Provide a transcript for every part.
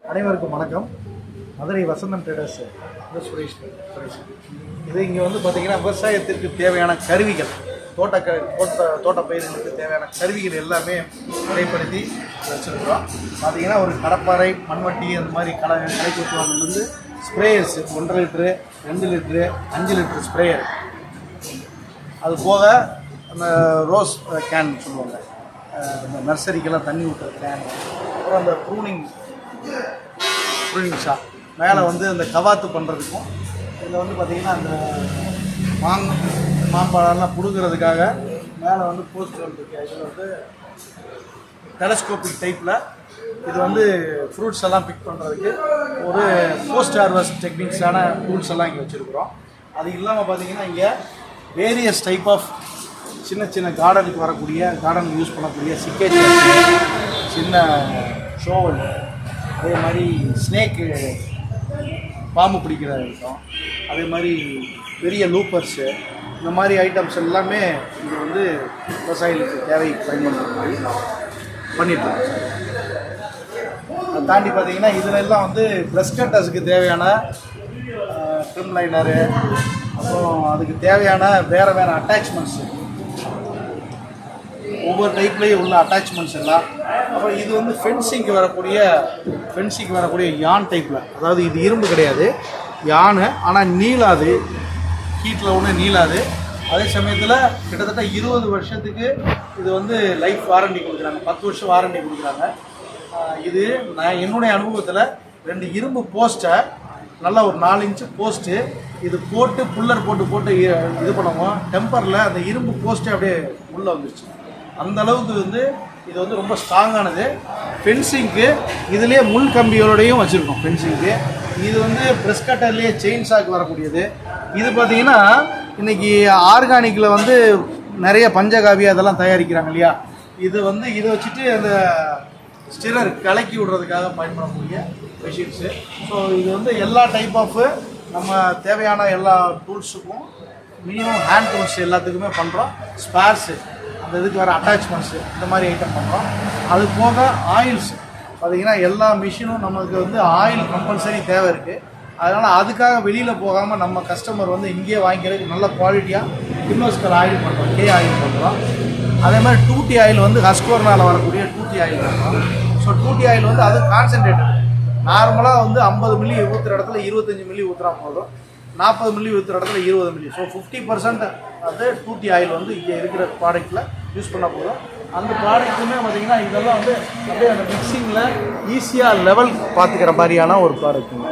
அனைவருக்கும் வணக்கம் மதுரை வசந்தம் ட்ரேடர்ஸ் இது சுரேஷ் சுரேஷ் இது இங்கே வந்து பார்த்தீங்கன்னா விவசாயத்திற்கு தேவையான கருவிகள் தோட்ட க தோட்ட தோட்ட பயிர்களுக்கு தேவையான கருவிகள் எல்லாமே முறைப்படுத்தி வச்சுருக்கிறோம் பார்த்தீங்கன்னா ஒரு கடப்பாறை மண்வட்டி அந்த மாதிரி கடை கடை கொடுத்துவாங்கலேருந்து ஸ்ப்ரேயர்ஸ் ஒன்றரை லிட்ரு ரெண்டு லிட்ரு அஞ்சு லிட்ரு ஸ்ப்ரேயர் அது போக அந்த ரோஸ் கேன் சொல்லுவாங்க அஹ் இந்த நர்சரிக்கெல்லாம் தண்ணி ஊற்றுற கேன் அப்புறம் அந்த ப்ரூனிங் ப்ரூனிங் ஷா மேலே வந்து அந்த கவாத்து பண்ணுறதுக்கும் இதில் வந்து பார்த்திங்கன்னா அந்த மாங் மாம்பழம்லாம் பிடுங்கிறதுக்காக மேலே வந்து போஸ்ட் வந்துருக்கு இதில் வந்து டெலஸ்கோபிக் டைப்பில் இது வந்து ஃப்ரூட்ஸ் எல்லாம் பிக் பண்ணுறதுக்கு ஒரு போஸ்ட் ஹார்வெஸ்ட் டெக்னிக்ஸான டூல்ஸ் எல்லாம் இங்கே வச்சுருக்குறோம் அது இல்லாமல் பார்த்தீங்கன்னா இங்கே வேரியஸ் டைப் ஆஃப் சின்ன சின்ன கார்டனுக்கு வரக்கூடிய கார்டனுக்கு யூஸ் பண்ணக்கூடிய சிக்கேஜ் சின்ன ஷோவல் அதே மாதிரி ஸ்னேக்கு பாம்பு பிடிக்கிற ஐட்டம் அதே மாதிரி பெரிய லூப்பர்ஸு இந்த மாதிரி ஐட்டம்ஸ் எல்லாமே இது வந்து விவசாயிகளுக்கு தேவை பயன்படுற மாதிரி பண்ணிட்டு இருக்கோம் அதை தாண்டி பார்த்தீங்கன்னா இதில் எல்லாம் வந்து ப்ரெஸ் கட்டர்ஸுக்கு தேவையான ட்ரிம் லைனரு அப்புறம் அதுக்கு தேவையான வேறு வேறு அட்டாச்மெண்ட்ஸு ஒவ்வொரு டைப்லேயும் உள்ள அட்டாச்மெண்ட்ஸ் எல்லாம் அப்புறம் இது வந்து ஃபென்சிங்க்கு வரக்கூடிய ஃபென்சிங்க்கு வரக்கூடிய யான் டைப்பில் அதாவது இது இரும்பு கிடையாது யானு ஆனால் நீளாது ஹீட்டில் ஒன்று நீளாது அதே சமயத்தில் கிட்டத்தட்ட இருபது வருஷத்துக்கு இது வந்து லைஃப் வாரண்டி கொடுக்குறாங்க பத்து வருஷம் வாரண்டி கொடுக்குறாங்க ஆஹ் இது நான் என்னுடைய அனுபவத்தில் ரெண்டு இரும்பு போஸ்ட்டை நல்லா ஒரு நாலு இன்ச்சு போஸ்ட்டு இது போட்டு புல்லர் போட்டு போட்டு இ- இது பண்ணுவோம் டெம்பரில் அந்த இரும்பு போஸ்ட்டே அப்படியே உள்ளே வந்துருச்சு அந்த அளவுக்கு வந்து இது வந்து ரொம்ப ஸ்ட்ராங்கானது ஃபென்சிங்க்கு இதுலேயே முள் கம்பிகளோடையும் வச்சுருக்கோம் ஃபென்சிங்க்கு இது வந்து ப்ரெஸ் கட்டர்லேயே செயின் சாக்கு வரக்கூடியது இது பார்த்தீங்கன்னா இன்னைக்கு ஆர்கானிக்கில் வந்து நிறைய பஞ்சகாவி அதெல்லாம் தயாரிக்கிறாங்க இல்லையா இது வந்து இதை வச்சுட்டு அந்த ஸ்டிரர் கலக்கி விடுறதுக்காக பயன்படக்கூடிய மிஷின்ஸு ஸோ இது வந்து எல்லா டைப் ஆஃப் நம்ம தேவையான எல்லா டூல்ஸுக்கும் மினிமம் ஹேண்ட் டூல்ஸ் எல்லாத்துக்குமே பண்ணுறோம் ஸ்பேர்ஸு அந்த இதுக்கு வர அட்டாச்மெண்ட்ஸு இந்த மாதிரி ஐட்டம் பண்ணுறோம் அது போக ஆயில்ஸ் பார்த்தீங்கன்னா எல்லா மிஷினும் நமக்கு வந்து ஆயில் கம்பல்சரி தேவை இருக்குது அதனால் அதுக்காக வெளியில் போகாமல் நம்ம கஸ்டமர் வந்து இங்கேயே வாங்கிக்கிறதுக்கு நல்ல குவாலிட்டியாக கிர்லோஸ்கர் ஆயில் பண்ணுறோம் கே ஆயில் பண்ணுறோம் அதே மாதிரி டூட்டி ஆயில் வந்து ஹஸ்கோர்னால் வரக்கூடிய டூட்டி ஆயில் பண்ணுறோம் ஸோ டூட்டி ஆயில் வந்து அது கான்சென்ட்ரேட்டட் நார்மலாக வந்து ஐம்பது மில்லி ஊற்றுற இடத்துல இருபத்தஞ்சி மில்லி ஊற்றுறா போதும் நாற்பது மில்லி ஊற்றுற இடத்துல இருபது மில்லி ஸோ ஃபிஃப்டி பர்சன்ட் வந்து டூட்டி ஆயில் வந்து இங்கே இருக்கிற ப்ராடக்ட்டில் யூஸ் பண்ணால் போதும் அந்த ப்ராடக்ட்டுமே பார்த்தீங்கன்னா இதெல்லாம் வந்து அப்படியே அந்த மிக்சிங்கில் ஈஸியாக லெவல் பார்த்துக்கிற மாதிரியான ஒரு ப்ராடக்ட்டுங்க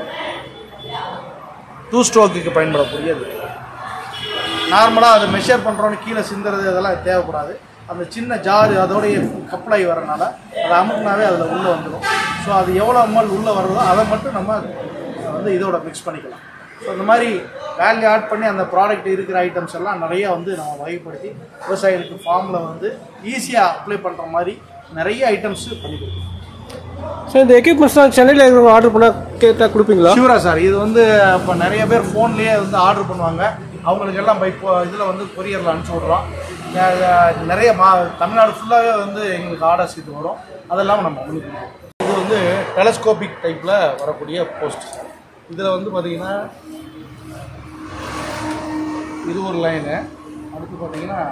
டூ ஸ்ட்ரோக்குக்கு பயன்படக்கூடியது நார்மலாக அதை மெஷர் பண்ணுறோன்னு கீழே சிந்துறது அதெல்லாம் தேவைப்படாது அந்த சின்ன ஜாரு அதோடைய கப்ளாகி வரனால அதை அமுக்குனாவே அதில் உள்ளே வந்துடும் ஸோ அது எவ்வளோ அம்மல் உள்ளே வருதோ அதை மட்டும் நம்ம வந்து இதோட மிக்ஸ் பண்ணிக்கலாம் ஸோ இந்த மாதிரி வேல்யூ ஆட் பண்ணி அந்த ப்ராடக்ட் இருக்கிற ஐட்டம்ஸ் எல்லாம் நிறைய வந்து நம்ம வகைப்படுத்தி விவசாயிகளுக்கு ஃபார்மில் வந்து ஈஸியாக அப்ளை பண்ணுற மாதிரி நிறைய ஐட்டம்ஸ் பண்ணி கொடுக்குறோம் சார் இந்த எக்யூப்மெண்ட்ஸ்லாம் சென்னையில் இருக்கிறவங்க ஆர்டர் பண்ணால் கேட்டால் கொடுப்பீங்களா ஷூரா சார் இது வந்து இப்போ நிறைய பேர் ஃபோன்லேயே வந்து ஆர்டர் பண்ணுவாங்க அவங்களுக்கு எல்லாம் பை இதில் வந்து கொரியரில் அனுப்பிச்சி விட்றோம் அஹ் நிறைய மா தமிழ்நாடு ஃபுல்லாகவே வந்து எங்களுக்கு ஆர்டர்ஸ் இது வரும் அதெல்லாம் நம்ம பண்ணி கொடுக்குறோம் இது வந்து டெலஸ்கோபிக் டைப்பில் வரக்கூடிய போஸ்ட் சார் இதில் வந்து பார்த்தீங்கன்னா இது ஒரு லைனு அடுத்து பார்த்தீங்கன்னா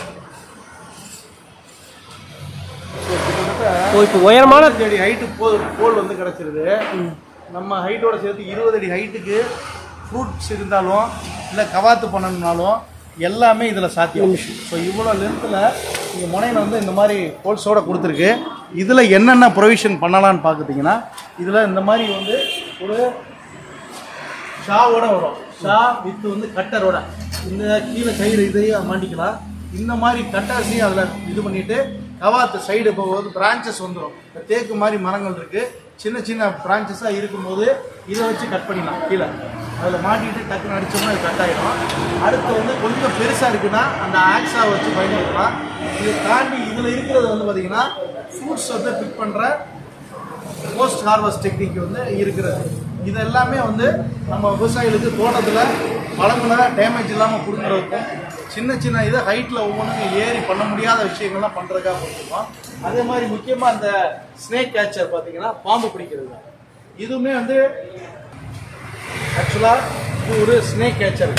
so கிட்டத்தட்ட ஓ இப்போ உயரமான இருபது அடி ஹைட்டு போல் போல் வந்து கிடச்சிருது நம்ம ஹைட்டோட சேர்த்து இருபது அடி ஹைட்டுக்கு ஃப்ரூட்ஸ் இருந்தாலும் இல்லை கவாத்து பண்ணணும்னாலும் எல்லாமே இதில் சாத்தியம் ஸோ இவ்வளோ லென்த்தில் இங்கே முனையில் வந்து இந்த மாதிரி ஹோல்ஸோட கொடுத்துருக்கு இதில் என்னென்ன ப்ரொவிஷன் பண்ணலான்னு பார்த்துட்டிங்கன்னா இதில் இந்த மாதிரி வந்து ஒரு ஷாவோட வரும் ஷா வித் வந்து கட்டரோட இந்த கீழே சைடு இதையும் மாட்டிக்கலாம் இந்த மாதிரி கட்டர்ஸையும் அதில் இது பண்ணிட்டு கவாத்து சைடு போகும்போது பிரான்ச்சஸ் வந்துடும் இந்த தேக்கு மாதிரி மரங்கள் இருக்கு சின்ன சின்ன பிரான்ச்சஸாக இருக்கும்போது இதை வச்சு கட் பண்ணிடலாம் கீழே அதில் மாட்டிட்டு டக்குன்னு அடிச்சோம்னா இது கட் ஆயிடும் அடுத்து வந்து கொஞ்சம் பெருசாக இருக்குன்னா அந்த ஆக்ஸா வச்சு பயன்படுத்தலாம் இதை தாண்டி இதில் இருக்கிறது வந்து பார்த்தீங்கன்னா ஃப்ரூட்ஸ் வந்து பிக் பண்ணுற போஸ்ட் ஹார்வெஸ்ட் டெக்னிக் வந்து இருக்கிறது இது எல்லாமே வந்து நம்ம விவசாயிகளுக்கு தோட்டத்தில் பழங்களை டேமேஜ் இல்லாமல் கொடுக்குறதுக்கும் சின்ன சின்ன இதை ஹைட்டில் ஒவ்வொன்றுக்கும் ஏறி பண்ண முடியாத விஷயங்கள்லாம் பண்ணுறதுக்காக கொடுத்துருக்கோம் அதே மாதிரி முக்கியமாக அந்த ஸ்னேக் கேச்சர் பார்த்தீங்கன்னா பாம்பு பிடிக்கிறது தான் இதுவுமே வந்து ஆக்சுவலாக இது ஒரு ஸ்னேக் கேச்சர்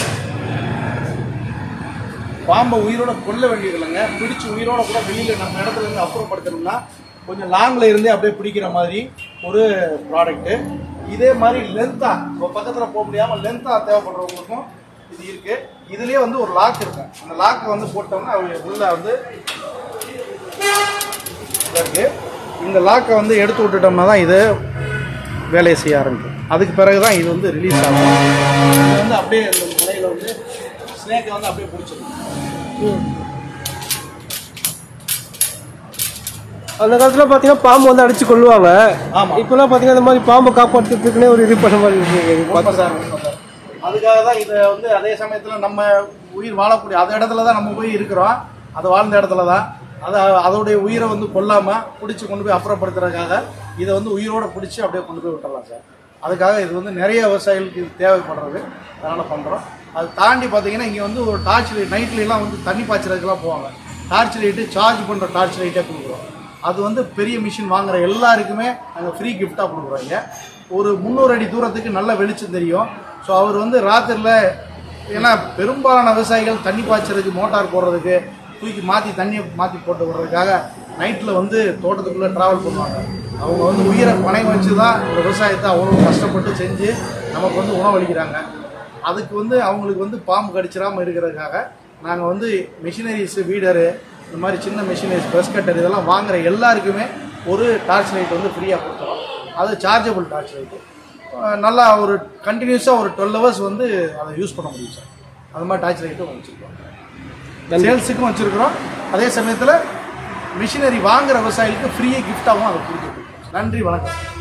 பாம்பை உயிரோட கொல்ல வேண்டியது இல்லைங்க பிடிச்சு உயிரோட கூட வெளியில் நம்ம இடத்துல இருந்து அப்புறப்படுத்தணும்னா கொஞ்சம் லாங்கில் இருந்தே அப்படியே பிடிக்கிற மாதிரி ஒரு ப்ராடக்ட்டு இதே மாதிரி லென்த்தாக இப்போ பக்கத்தில் போக முடியாமல் லென்த்தாக தேவைப்படுறவங்களுக்கும் இது இருக்கு இதுலயே வந்து ஒரு லாக் இருக்கும் அந்த லாக்கை வந்து போட்டோம்னா அவங்க உள்ள வந்து இதா இருக்கு இந்த லாக்கை வந்து எடுத்து விட்டுட்டோம்னா தான் இது வேலையை செய்ய ஆரம்பிக்கும் அதுக்கு பிறகு தான் இது வந்து ரிலீஸ் ஆகும் இது வந்து அப்படியே இந்த முனையில் வந்து ஸ்னேக்கை வந்து அப்படியே பிடிச்சிடும் அந்த காலத்துல பாத்தீங்கன்னா பாம்பு வந்து அடிச்சு கொள்ளுவாங்க ஆமா. இப்பெல்லாம் பாத்தீங்கன்னா இந்த மாதிரி பாம்பை காப்பாற்றுறதுக்குன்னே ஒரு இது பண்ண மாதிரி இருக்கு உண்மை சார், உண்மை சார். அதுக்காக தான் இதை வந்து அதே சமயத்தில் நம்ம உயிர் வாழக்கூடிய அந்த இடத்துல தான் நம்ம போய் இருக்கிறோம் அது வாழ்ந்த இடத்துல தான் அதை அதோடைய உயிரை வந்து கொல்லாமல் பிடிச்சி கொண்டு போய் அப்புறப்படுத்துறதுக்காக இதை வந்து உயிரோட பிடிச்சி அப்படியே கொண்டு போய் விட்டுறலாம் சார் அதுக்காக இது வந்து நிறைய விவசாயிகளுக்கு இது தேவைப்படுறது அதனால் பண்ணுறோம் அது தாண்டி பார்த்தீங்கன்னா இங்கே வந்து ஒரு டார்ச் லைட் நைட்லலாம் வந்து தண்ணி பாய்ச்சறதுக்குலாம் போவாங்க டார்ச் லைட்டு சார்ஜ் பண்ணுற டார்ச் லைட்டே கொடுக்குறோம் அது வந்து பெரிய மிஷின் வாங்குற எல்லாருக்குமே நாங்கள் ஃப்ரீ கிஃப்டாக கொடுக்குறோங்க ஒரு முந்நூறு அடி தூரத்துக்கு நல்ல வெளிச்சம் தெரியும் ஸோ அவர் வந்து ராத்திரியில் ஏன்னா பெரும்பாலான விவசாயிகள் தண்ணி பாய்ச்சறதுக்கு மோட்டார் போடுறதுக்கு தூக்கி மாற்றி தண்ணியை மாற்றி போட்டு விடுறதுக்காக நைட்டில் வந்து தோட்டத்துக்குள்ளே ட்ராவல் பண்ணுவாங்க அவங்க வந்து உயிரை பணம் வச்சு தான் இந்த விவசாயத்தை அவ்வளோ கஷ்டப்பட்டு செஞ்சு நமக்கு வந்து உணவளிக்கிறாங்க அதுக்கு வந்து அவங்களுக்கு வந்து பாம்பு கடிச்சிடாமல் இருக்கிறதுக்காக நாங்கள் வந்து மிஷினரிஸ் வீடரு இந்த மாதிரி சின்ன மிஷினரிஸ் ப்ரெஸ் கட்டர் இதெல்லாம் வாங்குற எல்லாருக்குமே ஒரு டார்ச் லைட் வந்து ஃப்ரீயாக கொடுத்துறோம் அது சார்ஜபிள் டார்ச் லைட்டு நல்லா ஒரு கண்டினியூஸாக ஒரு டுவெல் ஹவர்ஸ் வந்து அதை யூஸ் பண்ண முடியும் சார் அது மாதிரி டார்ச் லைட்டும் வச்சுருக்கோம் சேல்ஸுக்கும் வச்சுருக்கிறோம் அதே சமயத்தில் மிஷினரி வாங்குற விவசாயிகளுக்கு ஃப்ரீயே கிஃப்டாகவும் அதை கொடுத்துருக்கோம் நன்றி வணக்கம்